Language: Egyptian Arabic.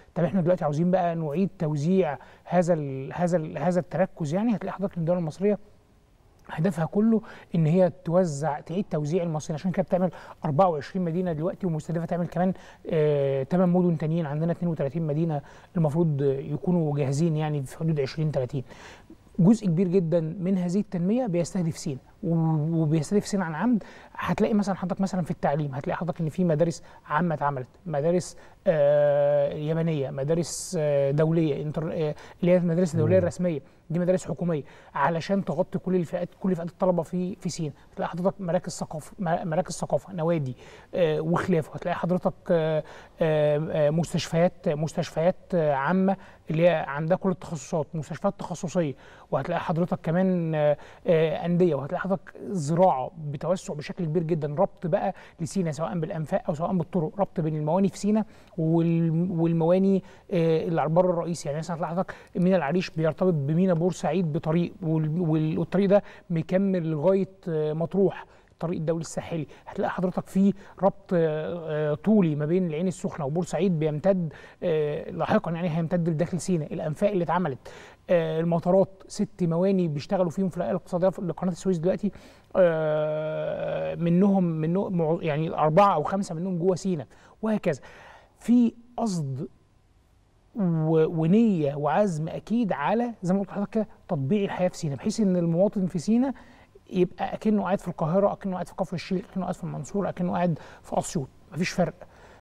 طب احنا دلوقتي عاوزين بقى نعيد توزيع هذا ال هذا ال هذا التركز يعني هتلاقي حضرتك إن الدوله المصريه هدفها كله ان هي توزع تعيد توزيع المصريين عشان كده بتعمل 24 مدينه دلوقتي ومستهدفه تعمل كمان آه 8 مدن تانيين عندنا 32 مدينه المفروض يكونوا جاهزين يعني في حدود 20 30 جزء كبير جدا من هذه التنميه بيستهدف سينا و- وبيستهدف سينا عن عمد هتلاقي مثلا حضرتك مثلا في التعليم هتلاقي حضرتك ان في مدارس عامه اتعملت مدارس آه يابانيه مدارس آه دوليه انتر آه اللي هي المدارس الدوليه الرسميه دي مدارس حكوميه علشان تغطي كل الفئات كل فئات الطلبه في في سينا هتلاقي حضرتك مراكز ثقافه م- مراكز ثقافه نوادي آه وخلافه هتلاقي حضرتك آه آه آه، مستشفيات مستشفيات آه، عامه اللي هي عندها كل التخصصات مستشفيات تخصصيه وهتلاقي حضرتك كمان آه، آه، انديه وهتلاقي حضرتك زراعه بتوسع بشكل كبير جدا ربط بقى لسينا سواء بالانفاق او سواء بالطرق ربط بين المواني في سينا وال- والمواني آه، اللي على البر الرئيسي يعني مثلا هتلاقي حضرتك مينا العريش بيرتبط بمينا بورسعيد بطريق وال- وال- والطريق ده مكمل لغايه آه، مطروح الطريق الدولي الساحلي هتلاقي حضرتك في ربط آه، آه، طولي ما بين العين السخنه وبورسعيد بيمتد آه، لاحقا يعني هيمتد لداخل سيناء الانفاق اللي اتعملت آه، المطارات ست مواني بيشتغلوا فيهم في الهيئه الاقتصاديه في لقناه السويس دلوقتي آه، منهم منهم مع- يعني اربعه او خمسه منهم جوه سيناء وهكذا في قصد و- ونيه وعزم اكيد على زي ما قلت لحضرتك كده تطبيع الحياه في سيناء بحيث ان المواطن في سيناء يبقى اكنه قاعد في القاهره اكنه قاعد في كفر الشيخ اكنه قاعد في المنصوره اكنه قاعد في اسيوط مفيش فرق